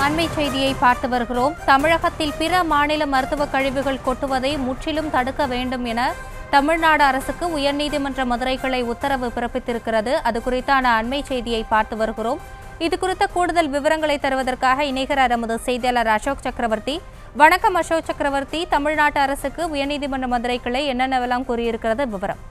அண்மை செய்தியை பார்த்து வருகிறோம் தமிழகத்தில் பிற மாநில மருத்துவ கழிவுகள் கொட்டுவதை முற்றிலும் தடுக்க வேண்டும் என தமிழ்நாடு அரசுக்கு உயர்நீதிமன்ற மதுரை கிளை உத்தரவு பிறப்பித்திருக்கிறது அது குறித்தான அண்மை செய்தியை பார்த்து வருகிறோம் இது குறித்த கூடுதல் விவரங்களை தருவதற்காக இணைகிறார் நமது செய்தியாளர் அசோக் சக்கரவர்த்தி வணக்கம் அசோக் சக்கரவர்த்தி தமிழ்நாட்டு அரசுக்கு உயர்நீதிமன்ற மதுரை கிளை என்னென்னவெல்லாம் கூறியிருக்கிறது விவரம்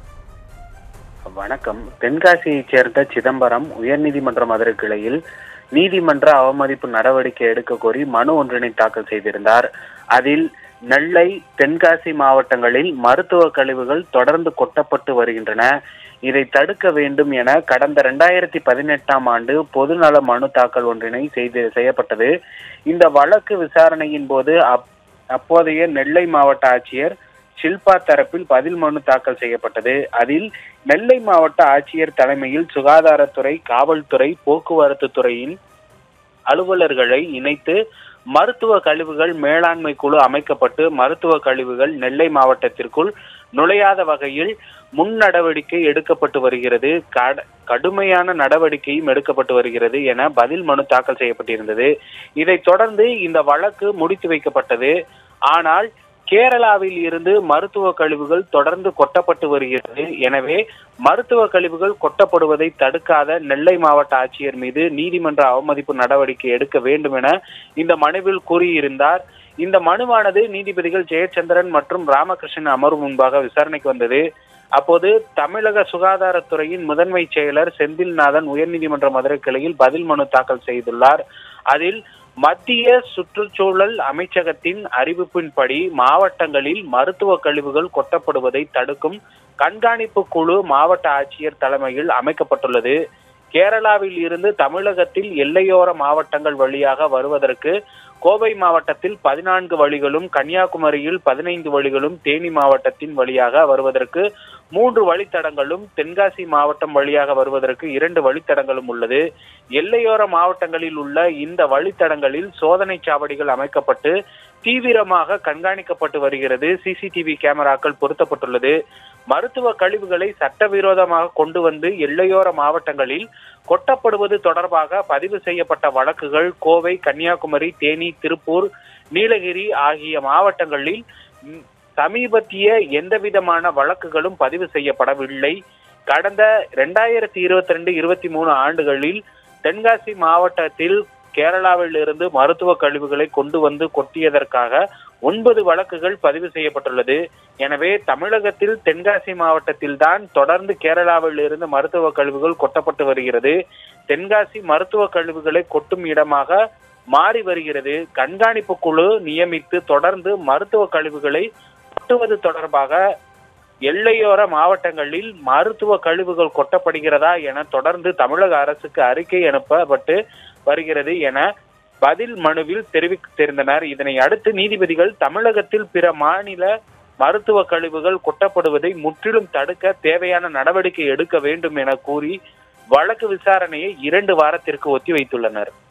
வணக்கம் தென்காசியைச் சேர்ந்த சிதம்பரம் உயர்நீதிமன்ற மதுரை கிளையில் நீதிமன்ற அவமதிப்பு நடவடிக்கை எடுக்க கோரி மனு ஒன்றினை தாக்கல் செய்திருந்தார் அதில் நெல்லை தென்காசி மாவட்டங்களில் மருத்துவ கழிவுகள் தொடர்ந்து கொட்டப்பட்டு வருகின்றன இதை தடுக்க வேண்டும் என கடந்த இரண்டாயிரத்தி பதினெட்டாம் ஆண்டு பொதுநல மனு தாக்கல் ஒன்றினை செய்து செய்யப்பட்டது இந்த வழக்கு விசாரணையின் போது அப் அப்போதைய நெல்லை மாவட்ட ஆட்சியர் ஷில்பா தரப்பில் பதில் மனு தாக்கல் செய்யப்பட்டது அதில் நெல்லை மாவட்ட ஆட்சியர் தலைமையில் சுகாதாரத்துறை காவல்துறை போக்குவரத்து துறையின் அலுவலர்களை இணைத்து மருத்துவ கழிவுகள் மேலாண்மை குழு அமைக்கப்பட்டு மருத்துவ கழிவுகள் நெல்லை மாவட்டத்திற்குள் நுழையாத வகையில் முன் நடவடிக்கை எடுக்கப்பட்டு வருகிறது கட- கடுமையான நடவடிக்கையும் எடுக்கப்பட்டு வருகிறது என பதில் மனு தாக்கல் செய்யப்பட்டிருந்தது இதைத் தொடர்ந்து இந்த வழக்கு முடித்து வைக்கப்பட்டது ஆனால் கேரளாவில் இருந்து மருத்துவ கழிவுகள் தொடர்ந்து கொட்டப்பட்டு வருகிறது எனவே மருத்துவ கழிவுகள் கொட்டப்படுவதை தடுக்காத நெல்லை மாவட்ட ஆட்சியர் மீது நீதிமன்ற அவமதிப்பு நடவடிக்கை எடுக்க வேண்டும் என இந்த மனுவில் கூறியிருந்தார் இந்த மனுவானது நீதிபதிகள் ஜெயச்சந்திரன் மற்றும் ராமகிருஷ்ணன் அமர்வு முன்பாக விசாரணைக்கு வந்தது அப்போது தமிழக சுகாதாரத்துறையின் முதன்மை செயலர் செந்தில்நாதன் உயர்நீதிமன்ற மதுரை கிளையில் பதில் மனு தாக்கல் செய்துள்ளார் அதில் மத்திய சுற்றுச்சூழல் அமைச்சகத்தின் அறிவிப்பின்படி மாவட்டங்களில் மருத்துவ கழிவுகள் கொட்டப்படுவதை தடுக்கும் கண்காணிப்பு குழு மாவட்ட ஆட்சியர் தலைமையில் அமைக்கப்பட்டுள்ளது கேரளாவில் இருந்து தமிழகத்தில் எல்லையோர மாவட்டங்கள் வழியாக வருவதற்கு கோவை மாவட்டத்தில் பதினான்கு வழிகளும் கன்னியாகுமரியில் பதினைந்து வழிகளும் தேனி மாவட்டத்தின் வழியாக வருவதற்கு மூன்று வழித்தடங்களும் தென்காசி மாவட்டம் வழியாக வருவதற்கு இரண்டு வழித்தடங்களும் உள்ளது எல்லையோர மாவட்டங்களில் உள்ள இந்த வழித்தடங்களில் சோதனை சாவடிகள் அமைக்கப்பட்டு தீவிரமாக கண்காணிக்கப்பட்டு வருகிறது சிசிடிவி கேமராக்கள் பொருத்தப்பட்டுள்ளது மருத்துவ கழிவுகளை சட்டவிரோதமாக கொண்டு வந்து எல்லையோர மாவட்டங்களில் கொட்டப்படுவது தொடர்பாக பதிவு செய்யப்பட்ட வழக்குகள் கோவை கன்னியாகுமரி தேனி திருப்பூர் நீலகிரி ஆகிய மாவட்டங்களில் ம், சமீபத்திய எந்தவிதமான வழக்குகளும் பதிவு செய்யப்படவில்லை கடந்த இரண்டாயிரத்தி இருபத்தி ரெண்டு இருபத்தி மூணு ஆண்டுகளில் தென்காசி மாவட்டத்தில் கேரளாவில் இருந்து மருத்துவ கழிவுகளை கொண்டு வந்து கொட்டியதற்காக ஒன்பது வழக்குகள் பதிவு செய்யப்பட்டுள்ளது எனவே தமிழகத்தில் தென்காசி மாவட்டத்தில் தான் தொடர்ந்து கேரளாவில் இருந்து மருத்துவ கழிவுகள் கொட்டப்பட்டு வருகிறது தென்காசி மருத்துவ கழிவுகளை கொட்டும் இடமாக மாறி வருகிறது கண்காணிப்பு குழு நியமித்து தொடர்ந்து மருத்துவ கழிவுகளை கொட்டுவது தொடர்பாக எல்லையோர மாவட்டங்களில் மருத்துவ கழிவுகள் கொட்டப்படுகிறதா என தொடர்ந்து தமிழக அரசுக்கு அறிக்கை அனுப்பப்பட்டு வருகிறது என பதில் மனுவில் தெரிவித்திருந்தனர் இதனை அடுத்து நீதிபதிகள் தமிழகத்தில் பிற மாநில மருத்துவ கழிவுகள் கொட்டப்படுவதை முற்றிலும் தடுக்க தேவையான நடவடிக்கை எடுக்க வேண்டும் என கூறி வழக்கு விசாரணையை இரண்டு வாரத்திற்கு ஒத்திவைத்துள்ளனர்